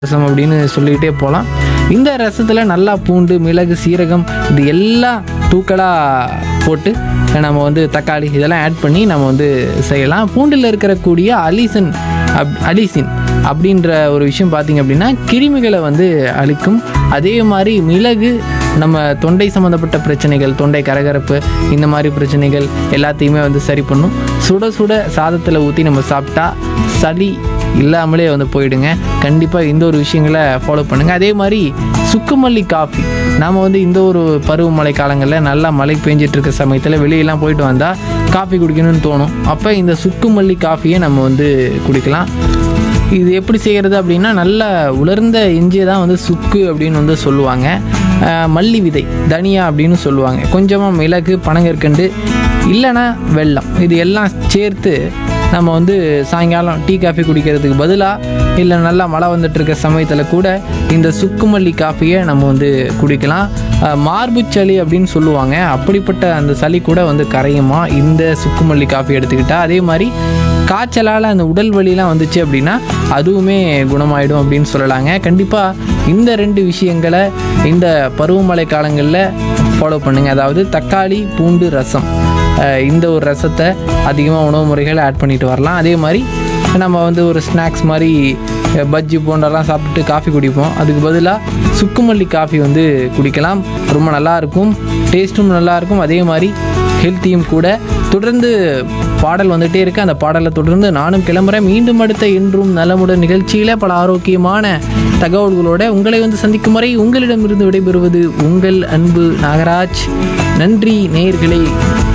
ரசம் அப்படின்னு சொல்லிக்கிட்டே போகலாம் இந்த ரசத்தில் நல்லா பூண்டு மிளகு சீரகம் இது எல்லாம் தூக்கலாக போட்டு நம்ம வந்து தக்காளி இதெல்லாம் ஆட் பண்ணி நம்ம வந்து செய்யலாம் பூண்டில் இருக்கக்கூடிய அலிசன் அப் அலிசின் அப்படின்ற ஒரு விஷயம் பார்த்திங்க அப்படின்னா கிருமிகளை வந்து அழிக்கும் அதே மாதிரி மிளகு நம்ம தொண்டை சம்மந்தப்பட்ட பிரச்சனைகள் தொண்டை கரகரப்பு இந்த மாதிரி பிரச்சனைகள் எல்லாத்தையுமே வந்து சரி பண்ணும் சுட சுட சாதத்தில் ஊற்றி நம்ம சாப்பிட்டா சளி இல்லாமலே வந்து போயிடுங்க கண்டிப்பாக இந்த ஒரு விஷயங்களை ஃபாலோ பண்ணுங்கள் அதே மாதிரி சுக்குமல்லி காஃபி நாம் வந்து இந்த ஒரு பருவமழை காலங்களில் நல்லா மழை பெஞ்சிட்டு இருக்க சமயத்தில் வெளியெல்லாம் போயிட்டு வந்தால் காஃபி குடிக்கணும்னு தோணும் அப்போ இந்த சுக்குமல்லி காஃபியை நம்ம வந்து குடிக்கலாம் இது எப்படி செய்கிறது அப்படின்னா நல்ல உலர்ந்த இஞ்சியை தான் வந்து சுக்கு அப்படின்னு வந்து சொல்லுவாங்க அஹ் மல்லி விதை தனியா அப்படின்னு சொல்லுவாங்க கொஞ்சமாக மிளகு பனங்கற்கண்டு இல்லைன்னா வெல்லம் இது எல்லாம் சேர்த்து நம்ம வந்து சாயங்காலம் டீ காஃபி குடிக்கிறதுக்கு பதிலாக இல்லை நல்லா மழை வந்துட்டு இருக்க சமயத்தில் கூட இந்த சுக்குமல்லி காஃபியை நம்ம வந்து குடிக்கலாம் அஹ் மார்பு சளி அப்படின்னு சொல்லுவாங்க அப்படிப்பட்ட அந்த சளி கூட வந்து கரையுமா இந்த சுக்குமல்லி காஃபி எடுத்துக்கிட்டால் அதே மாதிரி காய்ச்சலால் அந்த உடல் வலிலாம் வந்துச்சு அப்படின்னா அதுவுமே குணமாயிடும் அப்படின்னு சொல்லலாங்க கண்டிப்பாக இந்த ரெண்டு விஷயங்களை இந்த பருவமழை காலங்களில் ஃபாலோ பண்ணுங்கள் அதாவது தக்காளி பூண்டு ரசம் அஹ் இந்த ஒரு ரசத்தை அதிகமாக உணவு முறைகளை ஆட் பண்ணிட்டு வரலாம் அதே மாதிரி நம்ம வந்து ஒரு ஸ்நாக்ஸ் மாதிரி அஹ் பஜ்ஜி போண்டெல்லாம் சாப்பிட்டு காஃபி குடிப்போம் அதுக்கு பதிலாக சுக்குமல்லி காஃபி வந்து குடிக்கலாம் ரொம்ப நல்லா இருக்கும் டேஸ்ட்டும் நல்லா இருக்கும் அதே மாதிரி ஹெல்த்தியும் கூட தொடர்ந்து பாடல் வந்துட்டே இருக்கு அந்த பாடலை தொடர்ந்து நானும் கிளம்புறேன் மீண்டும் அடுத்த இன்றும் நலமுடன் நிகழ்ச்சியில் பல ஆரோக்கியமான தகவல்களோட உங்களை வந்து சந்திக்கும் வரை உங்களிடமிருந்து விடைபெறுவது உங்கள் அன்பு நாகராஜ் நன்றி நேயர்களே